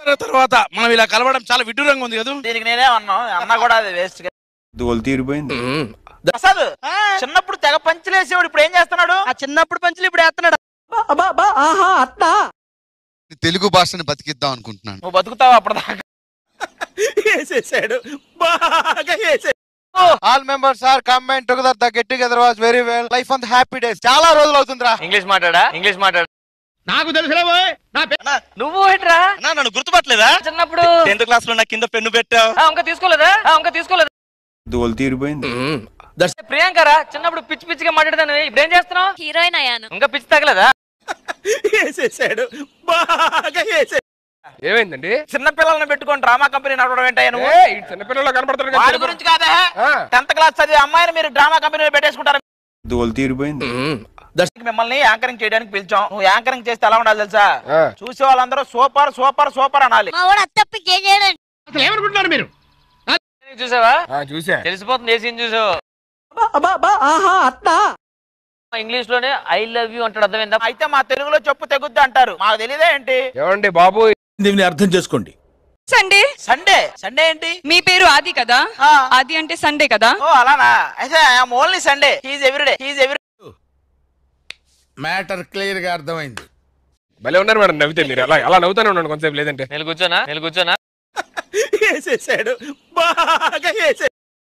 తర్వాత మనం ఇలా కలవడం చాలా విడ్డూరంగా ఉంది కదా దీనికి నేనే అన్నా అన్నా కూడా అది వేస్ట్ దోలు తీరిపోయింది ప్రసాద్ చిన్నప్పుడు తెగ పంచలేసేవాడు ఇప్పుడు ఏం చేస్తున్నాడు ఆ చిన్నప్పుడు పంచులు ఇప్పుడు వేస్తున్నాడు తెలుగు భాషని బతికిద్దాం అనుకుంటున్నాను నువ్వు బతుకుతావు అప్పటిదాకా వేసేసాడు బాగా వేసే all members are come and together the get together was very well life on happy days చాలా రోజులు అవుతుందిరా ఇంగ్లీష్ మాట్లాడా ఇంగ్లీష్ మాట్లాడా నాకు తెలుసులే పోయ్. నా పే- నువ్వు ఏంట్రా అన్నా, నన్ను గుర్తుపట్టలేదా చిన్నప్పుడు టెన్త్ క్లాస్ లో నా కింద పెన్ను పెట్టావు ఆ, ఇంకా తీసుకోలేదా ఆ, ఇంకా తీసుకోలేదా దోలు తీరిపోయింది ప్రియాంకరా చిన్నప్పుడు పిచ్చి పిచ్చిగా మాట్లాడతాను ఇప్పుడు ఏం చేస్తున్నావు హీరోయిన్ అయ్యాను ఇంకా పిచ్చి తగలేదా వేసేసాడు బాగా వేసే ఏమైందండి చిన్న పిల్లల్ని పెట్టుకొని డ్రామా కంపెనీ నడవడం ఏంటయ్యా నువ్వు ఏ, ఈ చిన్నపిల్లలు కనపడతారు కదా. వాడి గురించి కాదా ఆ. టెన్త్ క్లాస్ చదివే అమ్మాయిని మీరు డ్రామా కంపెనీలో పెట్టేసుకుంటారు దోలు తీరిపోయింది మిమ్మల్ని యాంకరింగ్ చేయడానికి పిలిచాం నువ్వు యాంకరింగ్ చేస్తే ఎలా ఉండాలి తెలుసా ఆ. చూసే వాళ్ళందరూ సూపర్ సూపర్ సూపర్ అనాలి మా వాడు అత్తప్పకి ఏం చేయడండి అసలు ఏమనుకుంటున్నారు మీరు చూసావా ఆ, చూసా తెలిసిపోతుంది ఏ సీన్ చూసావు ఇంగ్లీష్ లోనే ఐ లవ్ యూ అంటాడు అర్థమైందా అయితే మా తెలుగులో చెప్పు తెగుద్ది అంటారు మాకు తెలియదే ఏంటి ఏమండి బాబు దీన్ని అర్థం చేసుకోండి సండే సండే సండే ఏంటి మీ పేరు ఆది కదా ఆ. ఆది అంటే సండే కదా ఓ అలానా అయితే I'm only Sunday he's everyday he's every matter clear గా అర్థమైంది భలే ఉన్నారు మేడం నవ్వితే మీరు అలా అలా నవ్వుతానే ఉన్నాను కొంచెంసేపు లేదంటే నేను కూర్చోనా నేను కూర్చోనా వేసేసాడు బాగా వేసే